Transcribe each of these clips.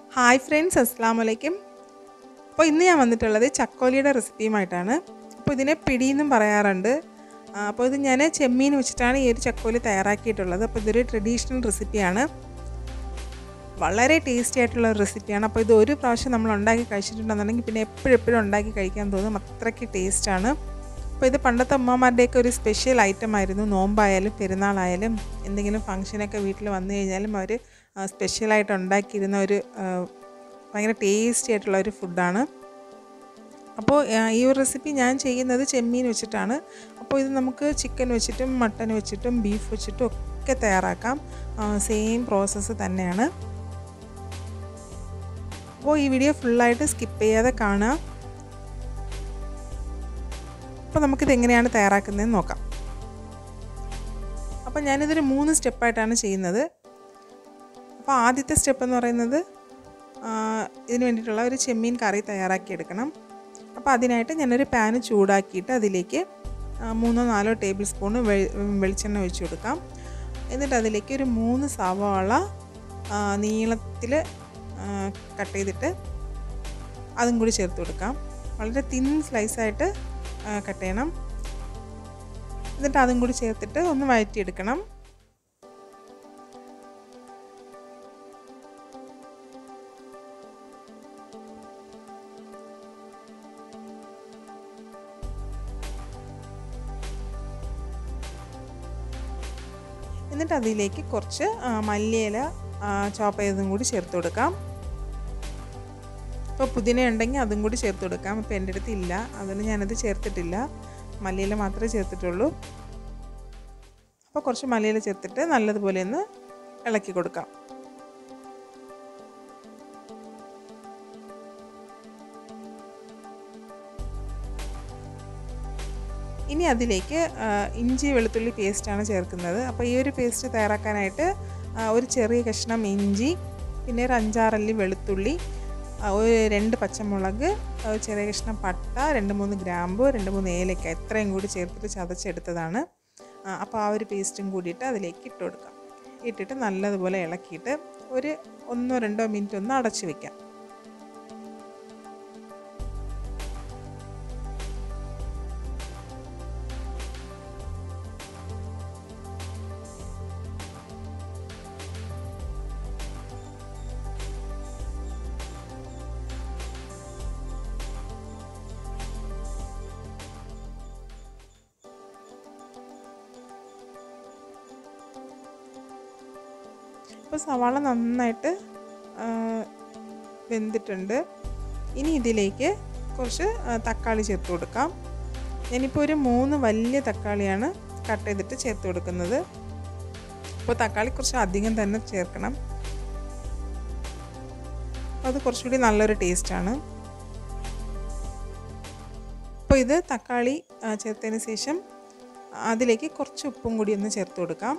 hi friends അസ്സാം വലൈക്കും അപ്പോൾ ഇന്ന് ഞാൻ വന്നിട്ടുള്ളത് ചക്കോലിയുടെ റെസിപ്പിയുമായിട്ടാണ് അപ്പോൾ ഇതിനെ പിടിയെന്നും പറയാറുണ്ട് ആ, അപ്പോൾ ഇത് ഞാൻ ചെമ്മീൻ വെച്ചിട്ടാണ് ഈ ഒരു ചക്കോലി തയ്യാറാക്കിയിട്ടുള്ളത് അപ്പോൾ ഇതൊരു ട്രഡീഷണൽ റെസിപ്പിയാണ് വളരെ ടേസ്റ്റി ആയിട്ടുള്ള ഒരു റെസിപ്പിയാണ് അപ്പോൾ ഇത് ഒരു പ്രാവശ്യം നമ്മൾ ഉണ്ടാക്കി കഴിച്ചിട്ടുണ്ടെന്നുണ്ടെങ്കിൽ പിന്നെ എപ്പോഴും എപ്പോഴും ഉണ്ടാക്കി കഴിക്കാൻ തോന്നും അത്രയ്ക്ക് ടേസ്റ്റാണ് അപ്പോൾ ഇത് പണ്ടത്തെ അമ്മമാരുടെയൊക്കെ ഒരു സ്പെഷ്യൽ ഐറ്റം ആയിരുന്നു നോമ്പായാലും പെരുന്നാളായാലും എന്തെങ്കിലും ഫംഗ്ഷനൊക്കെ വീട്ടിൽ വന്നു കഴിഞ്ഞാലും അവർ സ്പെഷ്യലായിട്ട് ഉണ്ടാക്കിയിരുന്ന ഒരു ആ, ഭയങ്കര ടേസ്റ്റി ആയിട്ടുള്ള ഒരു ഫുഡാണ് അപ്പോൾ ആ, ഈ ഒരു റെസിപ്പി ഞാൻ ചെയ്യുന്നത് ചെമ്മീൻ വെച്ചിട്ടാണ് അപ്പോൾ ഇത് നമുക്ക് ചിക്കൻ വെച്ചിട്ടും മട്ടൻ വെച്ചിട്ടും ബീഫ് വെച്ചിട്ടും ഒക്കെ തയ്യാറാക്കാം സെയിം പ്രോസസ്സ് തന്നെയാണ് അപ്പോൾ ഈ വീഡിയോ ഫുള്ളായിട്ട് സ്കിപ്പ് ചെയ്യാതെ കാണുക അപ്പോൾ നമുക്കിത് എങ്ങനെയാണ് തയ്യാറാക്കുന്നതെന്ന് നോക്കാം അപ്പോൾ ഞാനിതൊരു മൂന്ന് സ്റ്റെപ്പായിട്ടാണ് ചെയ്യുന്നത് അപ്പോൾ ആദ്യത്തെ സ്റ്റെപ്പ് എന്ന് പറയുന്നത് ആ, ഇതിന് വേണ്ടിയിട്ടുള്ള ഒരു ചെമ്മീൻ കറി തയ്യാറാക്കിയെടുക്കണം അപ്പോൾ അതിനായിട്ട് ഞാനൊരു പാന് ചൂടാക്കിയിട്ട് അതിലേക്ക് ആ, മൂന്നോ നാലോ ടേബിൾ സ്പൂൺ വെളിച്ചെണ്ണ ഒഴിച്ച് കൊടുക്കാം എന്നിട്ട് അതിലേക്ക് ഒരു മൂന്ന് സവാള നീളത്തിൽ കട്ട് ചെയ്തിട്ട് അതും കൂടി ചേർത്ത് കൊടുക്കാം വളരെ തിൻ സ്ലൈസായിട്ട് കട്ട് ചെയ്യണം എന്നിട്ട് അതും കൂടി ചേർത്തിട്ട് ഒന്ന് വഴറ്റിയെടുക്കണം എന്നിട്ട് അതിലേക്ക് കുറച്ച് ആ, മല്ലിയില ചോപ്പ് ചെയ്തതും കൂടി ചേർത്ത് കൊടുക്കാം ഇപ്പോൾ പുതിന ഉണ്ടെങ്കിൽ അതും കൂടി ചേർത്ത് കൊടുക്കാം ഇപ്പോൾ എൻ്റെ അടുത്ത് ഇല്ല അതുകൊണ്ട് ഞാനത് ചേർത്തിട്ടില്ല മല്ലിയില മാത്രമേ ചേർത്തിട്ടുള്ളൂ അപ്പോൾ കുറച്ച് മല്ലിയില ചേർത്തിട്ട് നല്ലതുപോലെ ഒന്ന് ഇളക്കി കൊടുക്കാം ഇനി അതിലേക്ക് ആ, ഇഞ്ചി വെളുത്തുള്ളി പേസ്റ്റാണ് ചേർക്കുന്നത് അപ്പോൾ ഈ ഒരു പേസ്റ്റ് തയ്യാറാക്കാനായിട്ട് ആ, ഒരു ചെറിയ കഷ്ണം ഇഞ്ചി പിന്നെ ഒരു അഞ്ചാറല്ലി വെളുത്തുള്ളി ആ, ഒരു രണ്ട് പച്ചമുളക് ഒരു ചെറിയ കഷ്ണം പട്ട രണ്ട് മൂന്ന് ഗ്രാമ്പു രണ്ട് മൂന്ന് ഏലക്ക ഇത്രയും കൂടി ചേർത്തിട്ട് ചതച്ചെടുത്തതാണ് ആ, അപ്പോൾ ആ ഒരു പേസ്റ്റും കൂടിയിട്ട് അതിലേക്ക് ഇട്ട് കൊടുക്കാം ഇട്ടിട്ട് നല്ലതുപോലെ ഇളക്കിയിട്ട് ഒരു ഒന്നോ രണ്ടോ മിനിറ്റ് ഒന്ന് അടച്ചു വെക്കാം ഇപ്പോൾ സവാള നന്നായിട്ട് ആ, വെന്തിട്ടുണ്ട് ഇനി ഇതിലേക്ക് കുറച്ച് ആ, തക്കാളി ചേർത്ത് കൊടുക്കാം ഞാനിപ്പോൾ ഒരു മൂന്ന് വലിയ തക്കാളിയാണ് കട്ട് ചെയ്തിട്ട് ചേർത്ത് കൊടുക്കുന്നത് അപ്പോൾ തക്കാളി കുറച്ച് അധികം തന്നെ ചേർക്കണം അപ്പോൾ അത് കുറച്ചുകൂടി നല്ലൊരു ടേസ്റ്റാണ് അപ്പോൾ ഇത് തക്കാളി ആ, ചേർത്തതിന് ശേഷം അതിലേക്ക് കുറച്ച് ഉപ്പും കൂടി ഒന്ന് ചേർത്ത് കൊടുക്കാം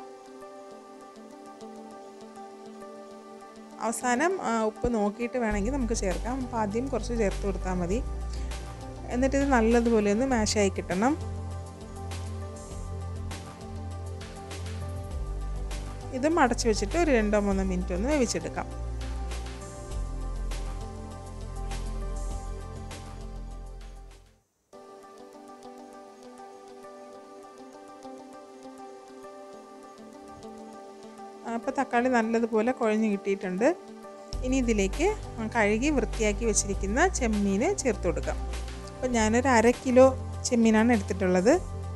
അവസാനം ആ, ഉപ്പ് നോക്കിയിട്ട് വേണമെങ്കിൽ നമുക്ക് ചേർക്കാം അപ്പോൾ ആദ്യം കുറച്ച് ചേർത്ത് കൊടുത്താൽ മതി എന്നിട്ട് ഇത് നല്ലതുപോലെ ഒന്ന് മാഷായി കിട്ടണം ഇത് മടച്ച് വെച്ചിട്ട് ഒരു രണ്ടോ മൂന്നോ മിനിറ്റ് ഒന്ന് വേവിച്ചെടുക്കാം അപ്പോൾ തക്കാളി നല്ലതുപോലെ കുഴഞ്ഞ് കിട്ടിയിട്ടുണ്ട് ഇനി ഇതിലേക്ക് കഴുകി വൃത്തിയാക്കി വെച്ചിരിക്കുന്ന ചെമ്മീൻ ചേർത്ത് കൊടുക്കാം അപ്പോൾ ഞാനൊരു അര കിലോ ചെമ്മീനാണ് എടുത്തിട്ടുള്ളത്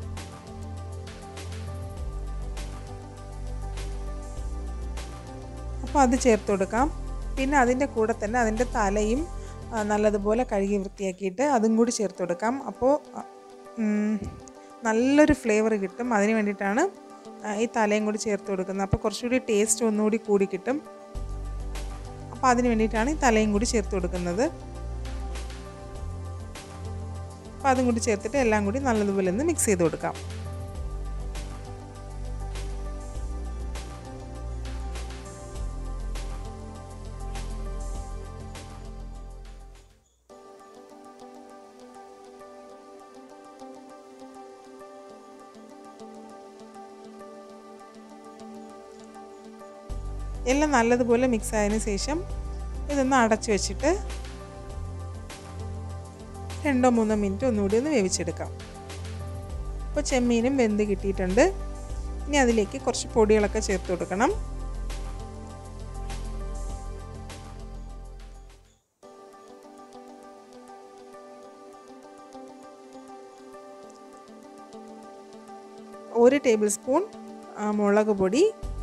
അപ്പോൾ അത് ചേർത്ത് കൊടുക്കാം പിന്നെ അതിൻ്റെ കൂടെ തന്നെ അതിൻ്റെ തലയും ആ, നല്ലതുപോലെ കഴുകി വൃത്തിയാക്കിയിട്ട് അതും കൂടി ചേർത്ത് കൊടുക്കാം അപ്പോൾ ഉം, നല്ലൊരു ഫ്ലേവർ കിട്ടും അതിന് വേണ്ടിയിട്ടാണ് ആ, ഈ തലയും കൂടി ചേർത്ത് കൊടുക്കുന്നത് അപ്പോൾ കുറച്ചുകൂടി ടേസ്റ്റ് ഒന്നുകൂടി കൂടി കിട്ടും അപ്പോൾ അതിന് വേണ്ടിയിട്ടാണ് ഈ തലയും കൂടി ചേർത്ത് കൊടുക്കുന്നത് അപ്പോൾ അതും കൂടി ചേർത്തിട്ട് എല്ലാം കൂടി നല്ലതുപോലെ ഒന്ന് മിക്സ് ചെയ്ത് കൊടുക്കാം എല്ലാം നല്ലതുപോലെ മിക്സ് ആയതിനു ശേഷം ഇതൊന്ന് അടച്ചു വെച്ചിട്ട് രണ്ടോ മൂന്നോ മിനിറ്റ് ഒന്നുകൂടി ഒന്ന് വേവിച്ചെടുക്കാം അപ്പോൾ ചെമ്മീനും വെന്ത് കിട്ടിയിട്ടുണ്ട് ഇനി അതിലേക്ക് കുറച്ച് പൊടികളൊക്കെ ചേർത്ത് കൊടുക്കണം ഒരു ടേബിൾ സ്പൂൺ മുളക് പൊടി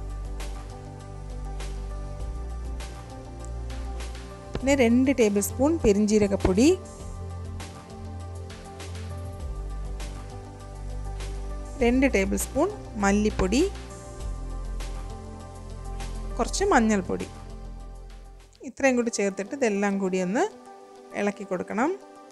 പിന്നെ രണ്ട് ടേബിൾ സ്പൂൺ പെരിഞ്ജീരകപ്പൊടി രണ്ട് ടേബിൾ സ്പൂൺ മല്ലിപ്പൊടി കുറച്ച് മഞ്ഞൾപ്പൊടി ഇത്രയും കൂടി ചേർത്തിട്ട് ഇതെല്ലാം കൂടി ഒന്ന് ഇളക്കി കൊടുക്കണം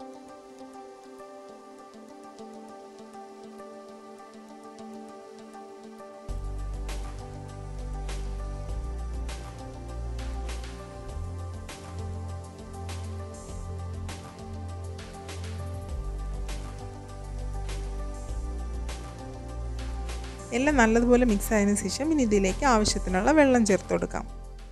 എല്ലാം നല്ലതുപോലെ മിക്സ് ആയതിനു ശേഷം ഇനി ഇതിലേക്ക് ആവശ്യത്തിനുള്ള വെള്ളം ചേർത്ത് കൊടുക്കാം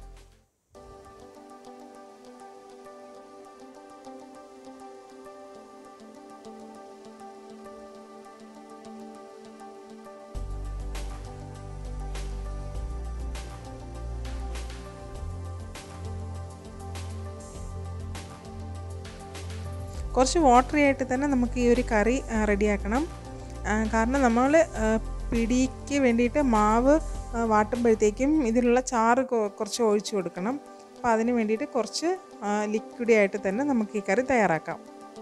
കുറച്ച് വാട്ടറി ആയിട്ട് തന്നെ നമുക്ക് ഈ ഒരു കറി റെഡിയാക്കണം കാരണം നമ്മൾ പിടിക്ക് വേണ്ടിയിട്ട് മാവ് വാട്ടുമ്പോഴത്തേക്കും ഇതിലുള്ള ചാറ് കുറച്ച് ഒഴിച്ചു കൊടുക്കണം അപ്പോൾ അതിന് വേണ്ടിയിട്ട് കുറച്ച് ലിക്വിഡി ആയിട്ട് തന്നെ നമുക്ക് ഈ കറി തയ്യാറാക്കാം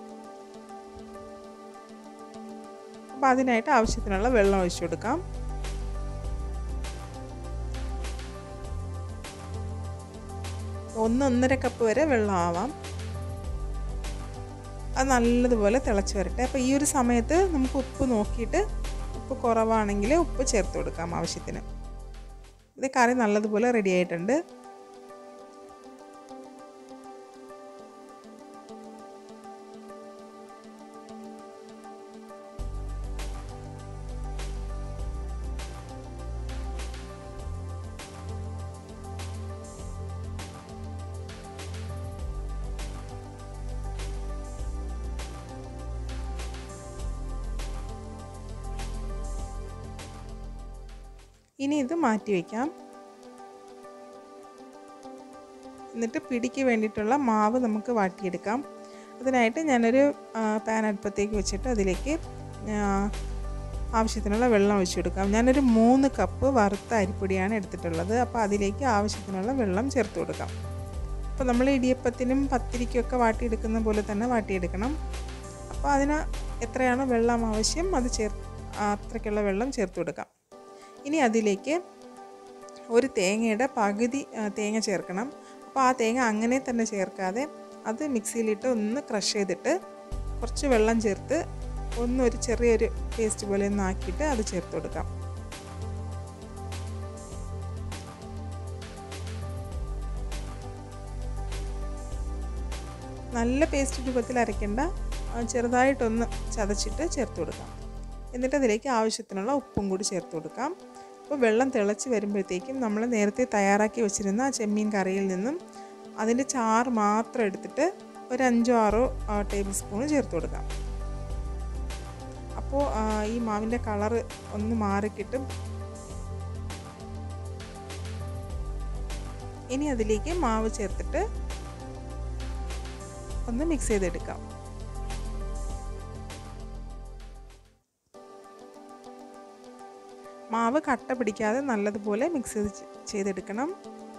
അപ്പോൾ അതിനായിട്ട് ആവശ്യത്തിനുള്ള വെള്ളം ഒഴിച്ചു കൊടുക്കാം ഒന്ന് ഒന്നര കപ്പ് വരെ വെള്ളം ആവാം അത് നല്ലതുപോലെ തിളച്ച് വരട്ടെ അപ്പോൾ ഈ ഒരു സമയത്ത് നമുക്ക് ഉപ്പ് നോക്കിയിട്ട് ഉപ്പ് കുറവാണെങ്കിൽ ഉപ്പ് ചേർത്ത് കൊടുക്കാം ആവശ്യത്തിന് ഇത് കറി നല്ലതുപോലെ റെഡി ആയിട്ടുണ്ട് ഇനി ഇത് മാറ്റി വയ്ക്കാം എന്നിട്ട് പിടിക്ക് വേണ്ടിയിട്ടുള്ള മാവ് നമുക്ക് വാട്ടിയെടുക്കാം അതിനായിട്ട് ഞാനൊരു പാൻ അടുപ്പത്തേക്ക് വെച്ചിട്ട് അതിലേക്ക് ആവശ്യത്തിനുള്ള വെള്ളം ഒഴിച്ചു കൊടുക്കാം ഞാനൊരു മൂന്ന് കപ്പ് വറുത്ത അരിപ്പൊടിയാണ് എടുത്തിട്ടുള്ളത് അപ്പോൾ അതിലേക്ക് ആവശ്യത്തിനുള്ള വെള്ളം ചേർത്ത് കൊടുക്കാം അപ്പോൾ നമ്മൾ ഇടിയപ്പത്തിനും പത്തിരിക്കും ഒക്കെ വാട്ടിയെടുക്കുന്ന പോലെ തന്നെ വാട്ടിയെടുക്കണം അപ്പോൾ അതിന് എത്രയാണോ വെള്ളം ആവശ്യം അത് ചേർ അത്രയ്ക്കുള്ള വെള്ളം ചേർത്ത് കൊടുക്കാം ഇനി അതിലേക്ക് ഒരു തേങ്ങയുടെ പകുതി തേങ്ങ ചേർക്കണം അപ്പോൾ ആ തേങ്ങ അങ്ങനെ തന്നെ ചേർക്കാതെ അത് മിക്സിയിലിട്ട് ഒന്ന് ക്രഷ് ചെയ്തിട്ട് കുറച്ച് വെള്ളം ചേർത്ത് ഒന്നൊരു ചെറിയൊരു പേസ്റ്റ് പോലെ ഒന്ന് ആക്കിയിട്ട് അത് ചേർത്ത് കൊടുക്കാം നല്ല പേസ്റ്റ് രൂപത്തിൽ അരയ്ക്കേണ്ട ചെറുതായിട്ടൊന്ന് ചതച്ചിട്ട് ചേർത്ത് കൊടുക്കാം എന്നിട്ട് അതിലേക്ക് ആവശ്യത്തിനുള്ള ഉപ്പും കൂടി ചേർത്ത് കൊടുക്കാം അപ്പോൾ വെള്ളം തിളച്ച് വരുമ്പോഴത്തേക്കും നമ്മൾ നേരത്തെ തയ്യാറാക്കി വെച്ചിരുന്ന ആ ചെമ്മീൻ കറിയിൽ നിന്നും അതിൻ്റെ ചാറ് മാത്രം എടുത്തിട്ട് ഒരു അഞ്ചോ ആറോ ടേബിൾ സ്പൂൺ ചേർത്ത് കൊടുക്കാം അപ്പോൾ ഈ മാവിൻ്റെ കളറ് ഒന്ന് മാറിക്കിട്ടും ഇനി അതിലേക്ക് മാവ് ചേർത്തിട്ട് ഒന്ന് മിക്സ് ചെയ്തെടുക്കാം മാവ് കട്ട പിടിക്കാതെ നല്ലതുപോലെ മിക്സ് ചെയ്തെടുക്കണം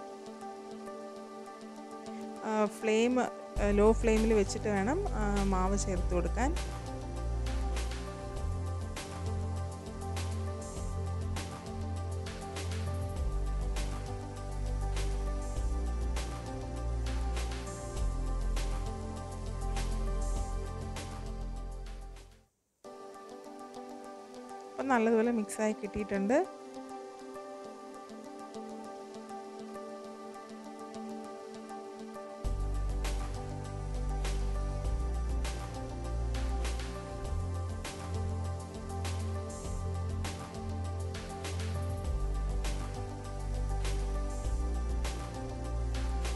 ഫ്ലെയിം ലോ ഫ്ലെയിമിൽ വെച്ചിട്ട് വേണം മാവ് ചേർത്ത് കൊടുക്കാൻ അപ്പം നല്ലതുപോലെ മിക്സായി കിട്ടിയിട്ടുണ്ട്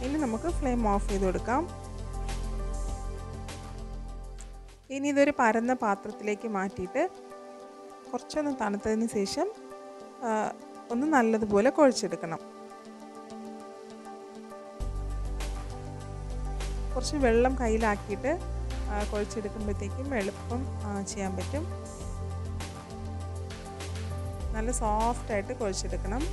ഇനി നമുക്ക് ഫ്ലെയിം ഓഫ് ചെയ്ത് കൊടുക്കാം ഇനി ഇതൊരു പരന്ന പാത്രത്തിലേക്ക് മാറ്റിയിട്ട് കുറച്ചൊന്ന് തണുത്തതിന് ശേഷം ഒന്ന് നല്ലതുപോലെ കുഴച്ചെടുക്കണം കുറച്ച് വെള്ളം കയ്യിലാക്കിയിട്ട് കുഴച്ചെടുക്കുമ്പോഴത്തേക്കും എളുപ്പം ചെയ്യാൻ പറ്റും നല്ല സോഫ്റ്റായിട്ട് കുഴച്ചെടുക്കണം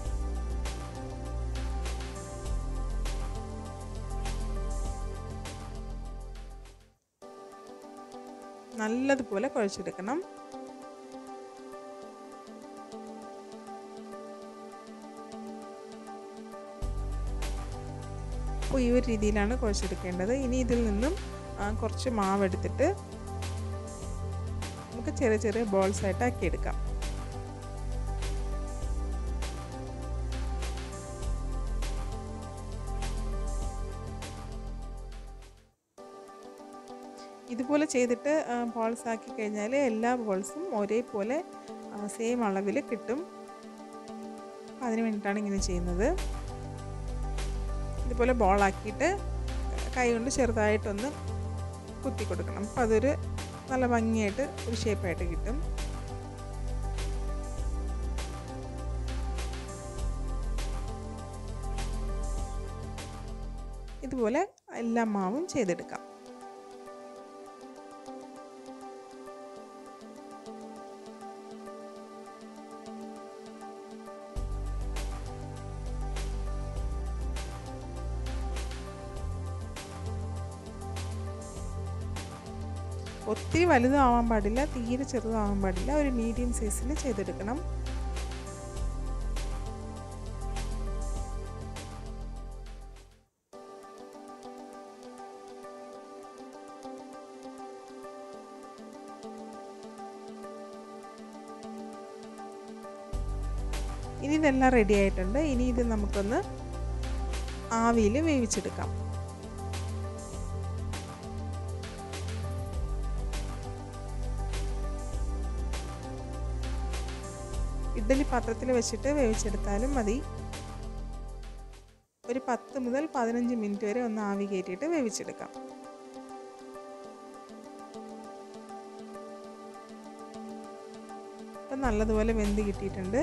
നല്ലതുപോലെ കുഴച്ചെടുക്കണം അപ്പോൾ ഈ ഒരു രീതിയിലാണ് കുഴച്ചെടുക്കേണ്ടത് ഇനി ഇതിൽ നിന്നും കുറച്ച് മാവ് എടുത്തിട്ട് നമുക്ക് ചെറിയ ചെറിയ ബോൾസ് ആയിട്ട് ആക്കിയെടുക്കാം ഇതുപോലെ ചെയ്തിട്ട് ബോൾസ് ആക്കി കഴിഞ്ഞാൽ എല്ലാ ബോൾസും ഒരേപോലെ സെയിം അളവിൽ കിട്ടും അതിന് വേണ്ടിയിട്ടാണ് ഇങ്ങനെ ചെയ്യുന്നത് ഇതുപോലെ ബോളാക്കിയിട്ട് കൈ കൊണ്ട് ചെറുതായിട്ടൊന്ന് കുത്തി കൊടുക്കണം അപ്പോൾ അതൊരു നല്ല ഭംഗിയായിട്ട് ഒരു ഷേപ്പായിട്ട് കിട്ടും ഇതുപോലെ എല്ലാ മാവും ചെയ്തെടുക്കാം ഒത്തിരി വലുതാവാൻ പാടില്ല തീരെ ചെറുതാവാൻ പാടില്ല ഒരു മീഡിയം സൈസിൽ ചെയ്തെടുക്കണം ഇനി ഇതെല്ലാം റെഡി ആയിട്ടുണ്ട് ഇനി ഇത് നമുക്കൊന്ന് ആവിയിൽ വേവിച്ചെടുക്കാം ഇഡ്ഡലി പാത്രത്തിൽ വെച്ചിട്ട് വേവിച്ചെടുത്താലും മതി ഒരു പത്ത് മുതൽ പതിനഞ്ച് മിനിറ്റ് വരെ ഒന്ന് ആവി കയറ്റിയിട്ട് വേവിച്ചെടുക്കാം ഇപ്പം നല്ലതുപോലെ വെന്ത് കിട്ടിയിട്ടുണ്ട്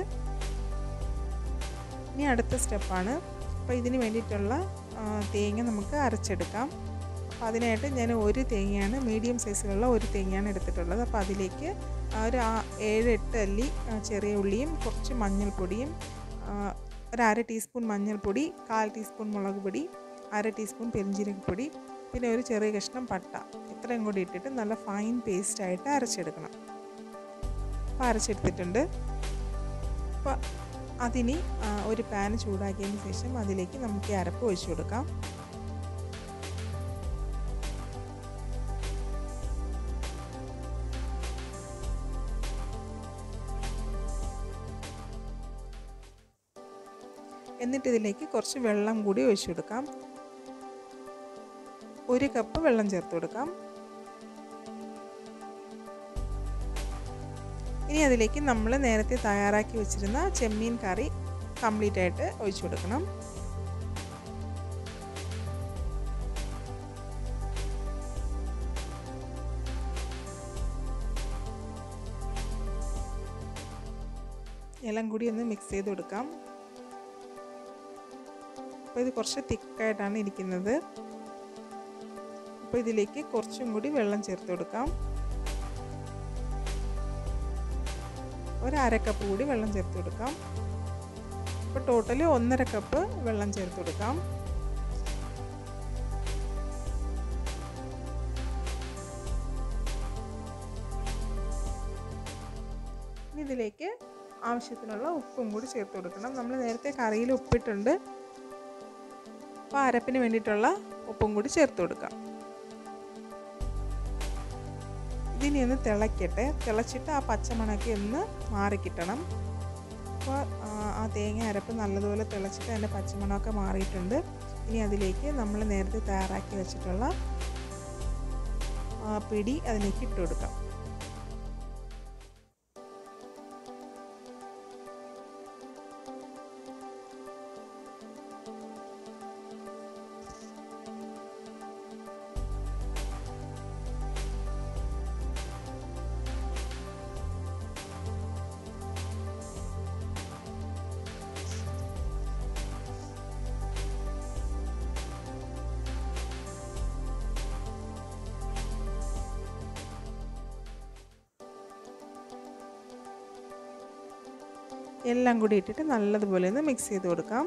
ഇനി അടുത്ത സ്റ്റെപ്പാണ് അപ്പോൾ ഇതിന് വേണ്ടിയിട്ടുള്ള തേങ്ങ നമുക്ക് അരച്ചെടുക്കാം അപ്പോൾ അതിനായിട്ട് ഞാൻ ഒരു തേങ്ങയാണ് മീഡിയം സൈസിലുള്ള ഒരു തേങ്ങയാണ് എടുത്തിട്ടുള്ളത് അപ്പോൾ അതിലേക്ക് ഒരു ഏഴ് എട്ട് അല്ലി ചെറിയ ഉള്ളിയും കുറച്ച് മഞ്ഞൾപ്പൊടിയും ഒരു അര ടീസ്പൂൺ മഞ്ഞൾപ്പൊടി കാൽ ടീസ്പൂൺ മുളക് പൊടി അര ടീസ്പൂൺ പെരിഞ്ചീരകപ്പൊടി പിന്നെ ഒരു ചെറിയ കഷ്ണം പട്ട ഇത്രയും കൂടി ഇട്ടിട്ട് നല്ല ഫൈൻ പേസ്റ്റായിട്ട് അരച്ചെടുക്കണം അപ്പോൾ അരച്ചെടുത്തിട്ടുണ്ട് അപ്പോൾ അതിനി ഒരു പാൻ ചൂടാക്കിയതിന് ശേഷം അതിലേക്ക് നമുക്ക് ഈ അരപ്പ് ഒഴിച്ചു കൊടുക്കാം എന്നിട്ട് ഇതിലേക്ക് കുറച്ച് വെള്ളം കൂടി ഒഴിച്ചു കൊടുക്കാം ഒരു കപ്പ് വെള്ളം ചേർത്ത് കൊടുക്കാം ഇനി അതിലേക്ക് നമ്മൾ നേരത്തെ തയ്യാറാക്കി വെച്ചിരുന്ന ചെമ്മീൻ കറി കംപ്ലീറ്റ് ആയിട്ട് ഒഴിച്ചു കൊടുക്കണം എല്ലാം കൂടി ഒന്ന് മിക്സ് ചെയ്ത് കൊടുക്കാം അപ്പോൾ ഇത് കുറച്ച് തിക്കായിട്ടാണ് ഇരിക്കുന്നത് അപ്പോൾ ഇതിലേക്ക് കുറച്ചും കൂടി വെള്ളം ചേർത്ത് കൊടുക്കാം ഒരു അര കപ്പ് കൂടി വെള്ളം ചേർത്ത് കൊടുക്കാം അപ്പോൾ ടോട്ടൽ ഒന്നര കപ്പ് വെള്ളം ചേർത്ത് കൊടുക്കാം ഇനി ഇതിലേക്ക് ആവശ്യത്തിനുള്ള ഉപ്പും കൂടി ചേർത്ത് കൊടുക്കണം നമ്മൾ നേരത്തെ കറിയിൽ ഉപ്പിട്ടുണ്ട് അപ്പോൾ അരപ്പിന് വേണ്ടിയിട്ടുള്ള ഉപ്പും കൂടി ചേർത്ത് കൊടുക്കാം ഇതിനി ഒന്ന് തിളയ്ക്കട്ടെ തിളച്ചിട്ട് ആ പച്ചമണക്കി ഒന്ന് മാറിക്കിട്ടണം അപ്പോൾ ആ തേങ്ങ അരപ്പ് നല്ലതുപോലെ തിളച്ചിട്ട് അതിൻ്റെ പച്ചമണമൊക്കെ മാറിയിട്ടുണ്ട് ഇനി അതിലേക്ക് നമ്മൾ നേരത്തെ തയ്യാറാക്കി വെച്ചിട്ടുള്ള പിടി അതിലേക്ക് ഇട്ട് കൊടുക്കാം എല്ലാം കൂടി ഇട്ടിട്ട് നല്ലതുപോലെ ഒന്ന് മിക്സ് ചെയ്ത് കൊടുക്കാം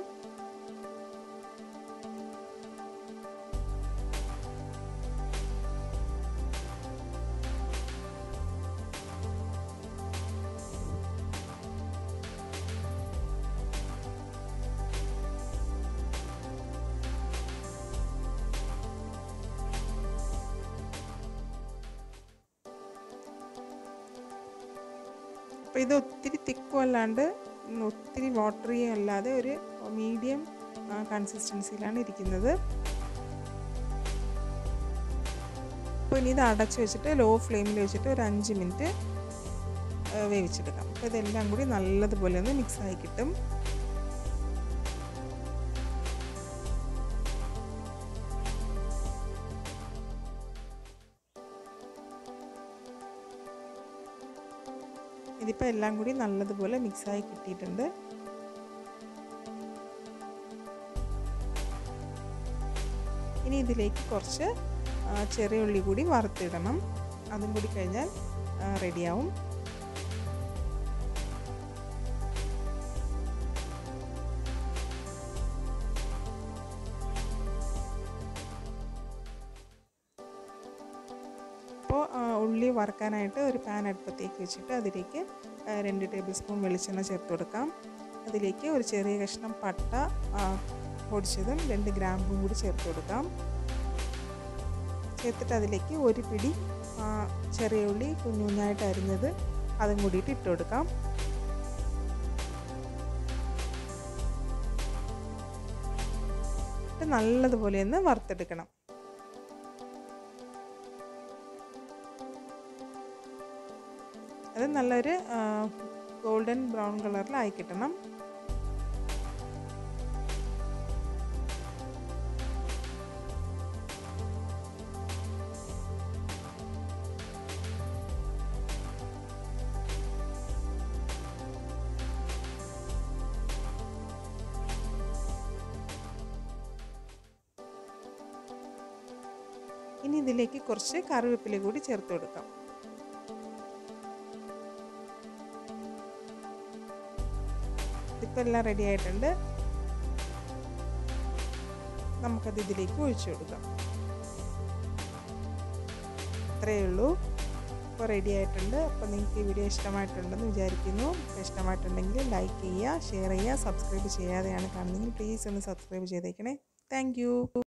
അപ്പോൾ ഇത് ഒത്തിരി തിക്കും അല്ലാണ്ട് ഒത്തിരി വാട്ടറിയും അല്ലാതെ ഒരു മീഡിയം കൺസിസ്റ്റൻസിയിലാണ് ഇരിക്കുന്നത് അപ്പോൾ ഇനി ഇത് അടച്ച് വെച്ചിട്ട് ലോ ഫ്ലെയിമിൽ വെച്ചിട്ട് ഒരു അഞ്ച് മിനിറ്റ് വേവിച്ചെടുക്കാം അപ്പോൾ ഇതെല്ലാം കൂടി നല്ലതുപോലെ ഒന്ന് മിക്സായി കിട്ടും ഇതിപ്പോൾ എല്ലാം കൂടി നല്ലതുപോലെ മിക്സായി കിട്ടിയിട്ടുണ്ട് ഇനി ഇതിലേക്ക് കുറച്ച് ചെറിയ ഉള്ളി കൂടി വറുത്തിടണം അതും കൂടി കഴിഞ്ഞാൽ റെഡിയാവും അപ്പോൾ ഉള്ളി വറുക്കാനായിട്ട് ഒരു പാൻ അടുപ്പത്തേക്ക് വെച്ചിട്ട് അതിലേക്ക് രണ്ട് ടേബിൾ സ്പൂൺ വെളിച്ചെണ്ണ ചേർത്ത് കൊടുക്കാം അതിലേക്ക് ഒരു ചെറിയ കഷ്ണം പട്ട പൊടിച്ചതും രണ്ട് ഗ്രാമ്പും കൂടി ചേർത്ത് കൊടുക്കാം ചേർത്തിട്ട് അതിലേക്ക് ഒരു പിടി ചെറിയ ഉള്ളി കുഞ്ഞുകുഞ്ഞായിട്ട് അരിഞ്ഞത് അതും കൂടിയിട്ട് ഇട്ട് കൊടുക്കാം നല്ലതുപോലെ ഒന്ന് വറുത്തെടുക്കണം അത് നല്ലൊരു ഗോൾഡൻ ബ്രൗൺ കളറിലായി കിട്ടണം ഇനി ഇതിലേക്ക് കുറച്ച് കറിവേപ്പില കൂടി ചേർത്ത് കൊടുക്കാം ഇതിപ്പോൾ എല്ലാം റെഡി ആയിട്ടുണ്ട് നമുക്കത് ഇതിലേക്ക് ഒഴിച്ചു കൊടുക്കാം അത്രയേ ഉള്ളൂ ഇപ്പോൾ റെഡി ആയിട്ടുണ്ട് അപ്പോൾ നിങ്ങൾക്ക് ഈ വീഡിയോ ഇഷ്ടമായിട്ടുണ്ടെന്ന് വിചാരിക്കുന്നു ഇഷ്ടമായിട്ടുണ്ടെങ്കിൽ ലൈക്ക് ചെയ്യുക ഷെയർ ചെയ്യുക സബ്സ്ക്രൈബ് ചെയ്യാതെയാണ് കാണുന്നതെങ്കിൽ പ്ലീസ് ഒന്ന് സബ്സ്ക്രൈബ് ചെയ്തേക്കണേ താങ്ക്